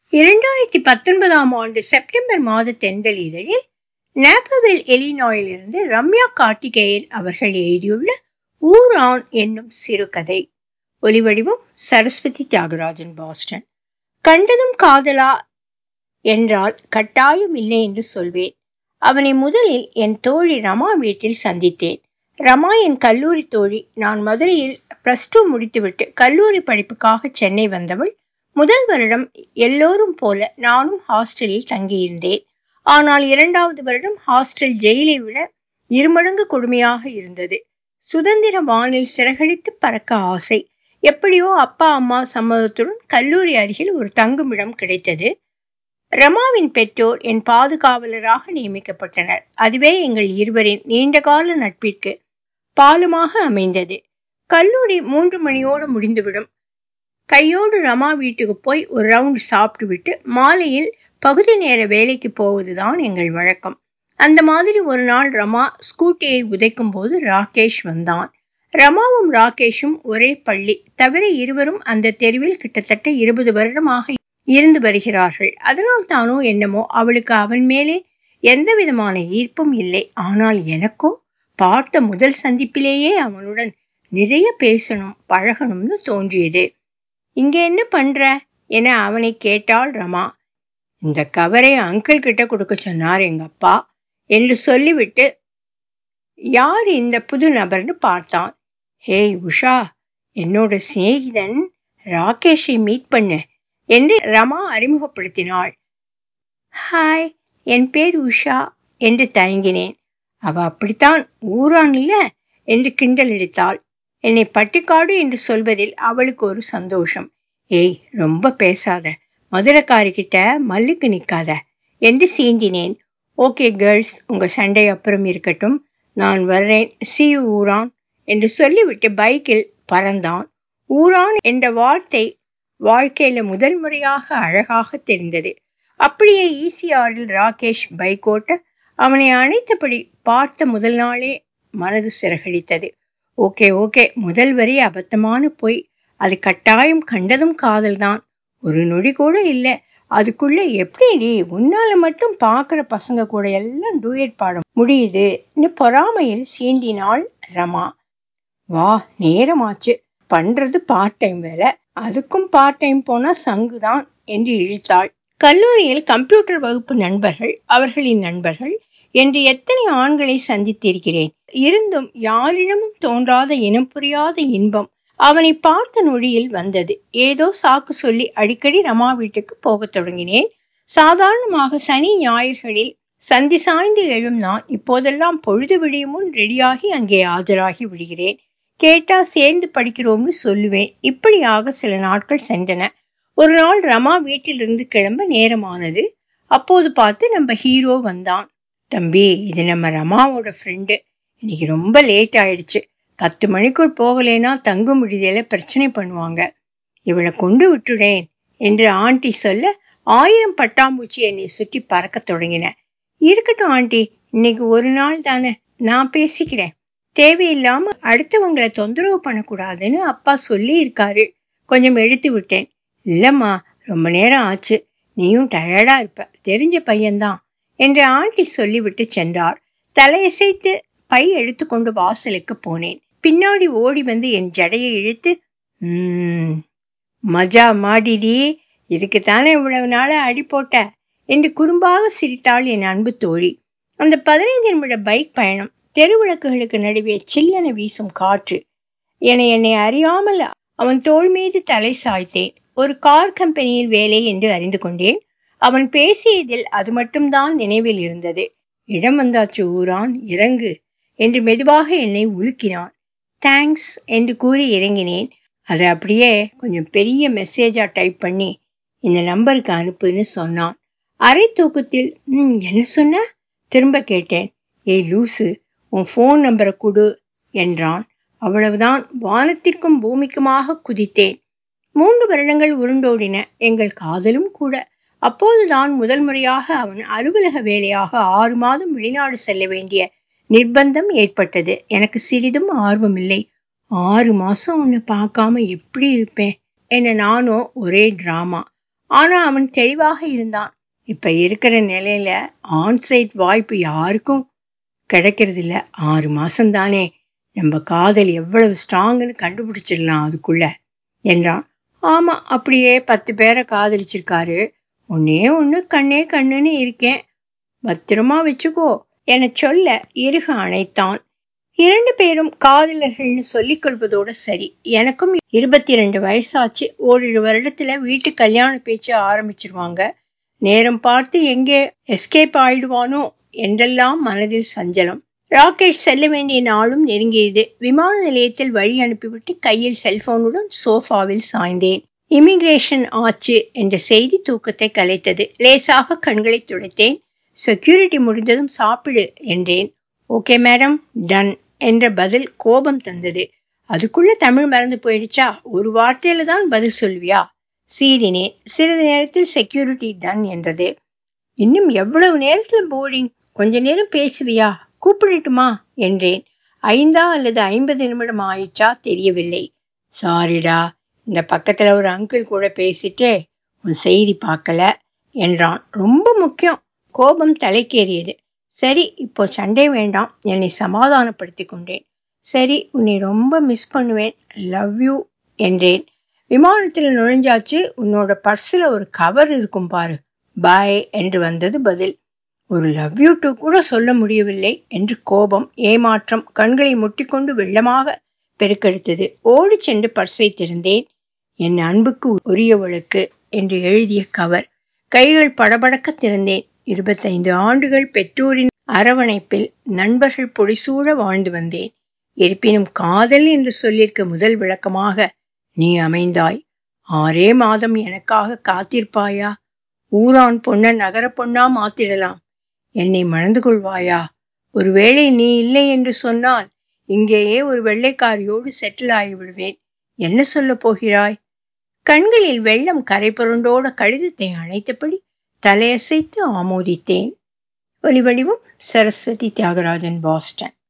இரண்டாயிரத்தி பத்தொன்பதாம் ஆண்டு செப்டம்பர் மாத தென்றல் இதழில் நேப்பவில் எலினாயிலிருந்து ரம்யா கார்த்திகேயன் அவர்கள் எழுதியுள்ள ஊரான் என்னும் சிறுகதை ஒலிவடிவம் சரஸ்வதி தியாகராஜன் பாஸ்டன் கண்டதும் காதலா என்றால் கட்டாயம் இல்லை என்று சொல்வேன் அவனை முதலில் என் தோழி ரமா வீட்டில் சந்தித்தேன் ரமா என் கல்லூரி தோழி நான் மதுரையில் பிளஸ் டூ முடித்துவிட்டு கல்லூரி படிப்புக்காக சென்னை வந்தவள் முதல் வருடம் எல்லோரும் போல நானும் ஹாஸ்டலில் தங்கியிருந்தேன் ஆனால் இரண்டாவது வருடம் ஹாஸ்டல் ஜெயிலை விட இருமடங்கு கொடுமையாக இருந்தது சுதந்திர வானில் சிறகடித்து பறக்க ஆசை எப்படியோ அப்பா அம்மா சம்மதத்துடன் கல்லூரி அருகில் ஒரு தங்குமிடம் கிடைத்தது ரமாவின் பெற்றோர் என் பாதுகாவலராக நியமிக்கப்பட்டனர் அதுவே எங்கள் இருவரின் நீண்டகால நட்பிற்கு பாலமாக அமைந்தது கல்லூரி மூன்று மணியோடு முடிந்துவிடும் கையோடு ரமா வீட்டுக்கு போய் ஒரு ரவுண்ட் சாப்பிட்டு விட்டு மாலையில் பகுதி நேர வேலைக்கு போவதுதான் எங்கள் வழக்கம் அந்த மாதிரி ஒரு நாள் ரமா ஸ்கூட்டியை உதைக்கும் போது ராகேஷ் வந்தான் ரமாவும் ராகேஷும் ஒரே பள்ளி தவிர இருவரும் அந்த தெருவில் கிட்டத்தட்ட இருபது வருடமாக இருந்து வருகிறார்கள் அதனால் தானோ என்னமோ அவளுக்கு அவன் மேலே எந்த விதமான ஈர்ப்பும் இல்லை ஆனால் எனக்கோ பார்த்த முதல் சந்திப்பிலேயே அவனுடன் நிறைய பேசணும் பழகணும்னு தோன்றியது இங்க என்ன பண்ற என அவனை கேட்டாள் ரமா இந்த கவரை அங்கிள் கிட்ட கொடுக்க சொன்னார் எங்க அப்பா என்று சொல்லிவிட்டு யார் இந்த புது நபர்னு பார்த்தான் ஹேய் உஷா என்னோட சிநேகிதன் ராகேஷை மீட் பண்ணு என்று ரமா அறிமுகப்படுத்தினாள் ஹாய் என் பேர் உஷா என்று தயங்கினேன் அவ அப்படித்தான் ஊரான் இல்ல என்று கிண்டல் எடுத்தாள் என்னை பட்டிக்காடு என்று சொல்வதில் அவளுக்கு ஒரு சந்தோஷம் ஏய் ரொம்ப பேசாத மதுரக்காரி கிட்ட மல்லுக்கு நிக்காத என்று சீண்டினேன் ஓகே கேர்ள்ஸ் உங்க சண்டை அப்புறம் இருக்கட்டும் நான் வர்றேன் சி ஊரான் என்று சொல்லிவிட்டு பைக்கில் பறந்தான் ஊரான் என்ற வார்த்தை வாழ்க்கையில முதல் முறையாக அழகாக தெரிந்தது அப்படியே ஈசிஆரில் ராகேஷ் பைக் ஓட்ட அவனை அழைத்தபடி பார்த்த முதல் நாளே மனது சிறகடித்தது ஓகே ஓகே முதல் வரி அபத்தமான பொய் அது கட்டாயம் கண்டதும் காதல்தான் ஒரு நொடி கூட இல்லை அதுக்குள்ள எப்படி நீ உன்னால மட்டும் பாக்குற பசங்க கூட எல்லாம் டூயட் பாட முடியுதுன்னு பொறாமையில் சீண்டினாள் ரமா வா நேரமாச்சு பண்றது பார்ட் டைம் வேலை அதுக்கும் பார்ட் டைம் போனா சங்குதான் என்று இழுத்தாள் கல்லூரியில் கம்ப்யூட்டர் வகுப்பு நண்பர்கள் அவர்களின் நண்பர்கள் என்று எத்தனை ஆண்களை சந்தித்திருக்கிறேன் இருந்தும் யாரிடமும் தோன்றாத இனம் புரியாத இன்பம் அவனை பார்த்த நொடியில் வந்தது ஏதோ சாக்கு சொல்லி அடிக்கடி ரமா வீட்டுக்கு போகத் தொடங்கினேன் சாதாரணமாக சனி ஞாயிறுகளில் சந்தி சாய்ந்து எழும் நான் இப்போதெல்லாம் பொழுது விடியும் முன் ரெடியாகி அங்கே ஆஜராகி விடுகிறேன் கேட்டா சேர்ந்து படிக்கிறோம்னு சொல்லுவேன் இப்படியாக சில நாட்கள் சென்றன ஒரு நாள் ரமா வீட்டிலிருந்து கிளம்ப நேரமானது அப்போது பார்த்து நம்ம ஹீரோ வந்தான் தம்பி இது நம்ம ரமாவோட ஃப்ரெண்டு இன்னைக்கு ரொம்ப லேட் ஆயிடுச்சு பத்து மணிக்குள் போகலேனா தங்கும் விடுதியில பிரச்சனை பண்ணுவாங்க இவளை கொண்டு விட்டுடேன் என்று ஆண்டி சொல்ல ஆயிரம் பட்டாம்பூச்சி என்னை சுற்றி பறக்க தொடங்கின இருக்கட்டும் ஆண்டி இன்னைக்கு ஒரு நாள் தானே நான் பேசிக்கிறேன் தேவையில்லாம அடுத்தவங்களை தொந்தரவு பண்ணக்கூடாதுன்னு அப்பா சொல்லி இருக்காரு கொஞ்சம் எடுத்து விட்டேன் இல்லம்மா ரொம்ப நேரம் ஆச்சு நீயும் டயர்டா இருப்ப தெரிஞ்ச பையன்தான் என்று ஆண்டி சொல்லிவிட்டு சென்றார் தலையசைத்து பை எடுத்துக்கொண்டு வாசலுக்கு போனேன் பின்னாடி ஓடி வந்து என் ஜடையை இழுத்து உம் மஜா மாடிடி இதுக்கு தானே இவ்வளவு நாள அடி போட்ட என்று குறும்பாக சிரித்தாள் என் அன்பு தோழி அந்த பதினைந்து நிமிட பைக் பயணம் தெருவிளக்குகளுக்கு நடுவே சில்லென வீசும் காற்று என என்னை அறியாமல் அவன் தோள் மீது தலை சாய்த்தேன் ஒரு கார் கம்பெனியில் வேலை என்று அறிந்து கொண்டேன் அவன் பேசியதில் அது மட்டும்தான் நினைவில் இருந்தது இடம் வந்தாச்சு ஊரான் இறங்கு என்று மெதுவாக என்னை உலுக்கினான் தேங்க்ஸ் என்று கூறி இறங்கினேன் அதை அப்படியே கொஞ்சம் பெரிய மெசேஜா டைப் பண்ணி இந்த நம்பருக்கு அனுப்புன்னு சொன்னான் அரை தூக்கத்தில் ம் என்ன சொன்ன திரும்ப கேட்டேன் ஏய் லூசு உன் ஃபோன் நம்பரை கொடு என்றான் அவ்வளவுதான் வானத்திற்கும் பூமிக்குமாக குதித்தேன் மூன்று வருடங்கள் உருண்டோடின எங்கள் காதலும் கூட அப்போதுதான் முதல் முறையாக அவன் அலுவலக வேலையாக ஆறு மாதம் வெளிநாடு செல்ல வேண்டிய நிர்பந்தம் ஏற்பட்டது எனக்கு சிறிதும் ஆர்வமில்லை ஆறு மாசம் உன்னை பார்க்காம எப்படி இருப்பேன் என நானோ ஒரே டிராமா ஆனா அவன் தெளிவாக இருந்தான் இப்ப இருக்கிற நிலையில ஆன்சைட் வாய்ப்பு யாருக்கும் கிடைக்கிறது இல்ல ஆறு மாசம் தானே நம்ம காதல் எவ்வளவு ஸ்ட்ராங்னு கண்டுபிடிச்சிடலாம் அதுக்குள்ள என்றான் ஆமா அப்படியே பத்து பேரை காதலிச்சிருக்காரு ஒன்னே ஒன்று கண்ணே கண்ணுன்னு இருக்கேன் பத்திரமா வச்சுக்கோ என சொல்ல இருக அணைத்தான் இரண்டு பேரும் காதலர்கள்னு சொல்லிக் கொள்வதோட சரி எனக்கும் இருபத்தி ரெண்டு வயசாச்சு ஓரிரு வருடத்துல வீட்டு கல்யாண பேச்சு ஆரம்பிச்சிருவாங்க நேரம் பார்த்து எங்கே எஸ்கேப் ஆயிடுவானோ என்றெல்லாம் மனதில் சஞ்சலம் ராக்கெட் செல்ல வேண்டிய நாளும் நெருங்கியது விமான நிலையத்தில் வழி அனுப்பிவிட்டு கையில் செல்போனுடன் சோஃபாவில் சாய்ந்தேன் இமிகிரேஷன் ஆச்சு என்ற செய்தி தூக்கத்தை கலைத்தது லேசாக கண்களை துடைத்தேன் செக்யூரிட்டி முடிந்ததும் சாப்பிடு என்றேன் ஓகே மேடம் டன் என்ற பதில் கோபம் தந்தது அதுக்குள்ள தமிழ் மறந்து போயிடுச்சா ஒரு வார்த்தையில தான் பதில் சொல்வியா சீறினேன் சிறிது நேரத்தில் செக்யூரிட்டி டன் என்றது இன்னும் எவ்வளவு நேரத்துல போர்டிங் கொஞ்ச நேரம் பேசுவியா கூப்பிடட்டுமா என்றேன் ஐந்தா அல்லது ஐம்பது நிமிடம் ஆயிடுச்சா தெரியவில்லை சாரிடா இந்த பக்கத்துல ஒரு அங்கிள் கூட பேசிட்டு உன் செய்தி பார்க்கல என்றான் ரொம்ப முக்கியம் கோபம் தலைக்கேறியது சரி இப்போ சண்டை வேண்டாம் என்னை சமாதானப்படுத்தி கொண்டேன் சரி உன்னை ரொம்ப மிஸ் பண்ணுவேன் லவ் யூ என்றேன் விமானத்தில் நுழைஞ்சாச்சு உன்னோட பர்ஸில் ஒரு கவர் இருக்கும் பாரு பாய் என்று வந்தது பதில் ஒரு லவ் யூ டூ கூட சொல்ல முடியவில்லை என்று கோபம் ஏமாற்றம் கண்களை முட்டிக்கொண்டு வெள்ளமாக பெருக்கெடுத்தது ஓடி சென்று பர்ஸை திறந்தேன் என் அன்புக்கு உரியவளுக்கு என்று எழுதிய கவர் கைகள் படபடக்க திறந்தேன் இருபத்தைந்து ஆண்டுகள் பெற்றோரின் அரவணைப்பில் நண்பர்கள் பொடிசூழ வாழ்ந்து வந்தேன் இருப்பினும் காதல் என்று சொல்லியிருக்க முதல் விளக்கமாக நீ அமைந்தாய் ஆறே மாதம் எனக்காக காத்திருப்பாயா ஊரான் பொண்ண நகர பொண்ணா மாத்திடலாம் என்னை மணந்து கொள்வாயா ஒருவேளை நீ இல்லை என்று சொன்னால் இங்கேயே ஒரு வெள்ளைக்காரியோடு செட்டில் ஆகிவிடுவேன் என்ன சொல்ல போகிறாய் கண்களில் வெள்ளம் கரை புரண்டோட கடிதத்தை அணைத்தபடி தலையசைத்து ஆமோதித்தேன் ஒலிவடிவம் சரஸ்வதி தியாகராஜன் பாஸ்டன்